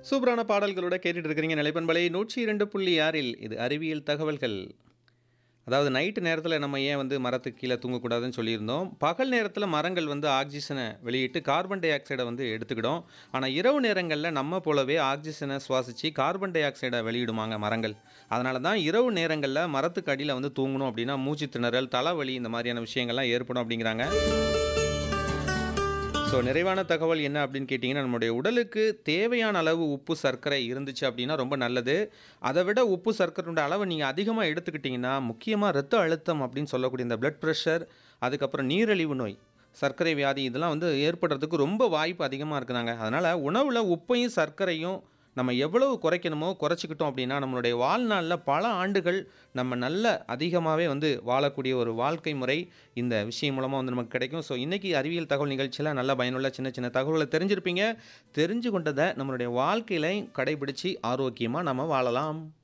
சூப்பரான பாடல்களோட கேட்டுட்டு இருக்கிறீங்க நிலைப்பண்பலை நூற்றி இரண்டு புள்ளி ஆறில் இது அறிவியல் தகவல்கள் அதாவது நைட்டு நேரத்தில் நம்ம ஏன் வந்து மரத்துக்கு கீழே தூங்கக்கூடாதுன்னு சொல்லியிருந்தோம் பகல் நேரத்தில் மரங்கள் வந்து ஆக்சிஜனை வெளியிட்டு கார்பன் டை ஆக்சைடை வந்து எடுத்துக்கிடும் ஆனால் இரவு நேரங்களில் நம்ம போலவே ஆக்சிஜனை சுவாசித்து கார்பன் டை ஆக்சைடை வெளியிடுமாங்க மரங்கள் அதனால தான் இரவு நேரங்களில் மரத்துக்கு அடியில் வந்து தூங்கணும் அப்படின்னா மூச்சு திணறல் தலைவலி இந்த மாதிரியான விஷயங்கள்லாம் ஏற்படும் அப்படிங்கிறாங்க ஸோ நிறைவான தகவல் என்ன அப்படின்னு கேட்டிங்கன்னா நம்மளுடைய உடலுக்கு தேவையான அளவு உப்பு சர்க்கரை இருந்துச்சு அப்படின்னா ரொம்ப நல்லது அதை விட உப்பு சர்க்கரையோட அளவை நீங்கள் அதிகமாக எடுத்துக்கிட்டிங்கன்னா முக்கியமாக ரத்த அழுத்தம் அப்படின்னு சொல்லக்கூடிய இந்த பிளட் ப்ரெஷர் அதுக்கப்புறம் நீரிழிவு நோய் சர்க்கரை வியாதி இதெல்லாம் வந்து ஏற்படுறதுக்கு ரொம்ப வாய்ப்பு அதிகமாக இருக்குதாங்க அதனால் உணவில் உப்பையும் சர்க்கரையும் நம்ம எவ்வளவு குறைக்கணுமோ குறைச்சிக்கிட்டோம் அப்படின்னா நம்மளுடைய வாழ்நாளில் பல ஆண்டுகள் நம்ம நல்ல அதிகமாகவே வந்து வாழக்கூடிய ஒரு வாழ்க்கை முறை இந்த விஷயம் மூலமாக வந்து நமக்கு கிடைக்கும் ஸோ இன்றைக்கி அறிவியல் தகவல் நிகழ்ச்சியில் நல்ல பயனுள்ள சின்ன சின்ன தகவல்களை தெரிஞ்சிருப்பீங்க தெரிஞ்சு கொண்டதை நம்மளுடைய வாழ்க்கையில கடைபிடிச்சு ஆரோக்கியமாக நம்ம வாழலாம்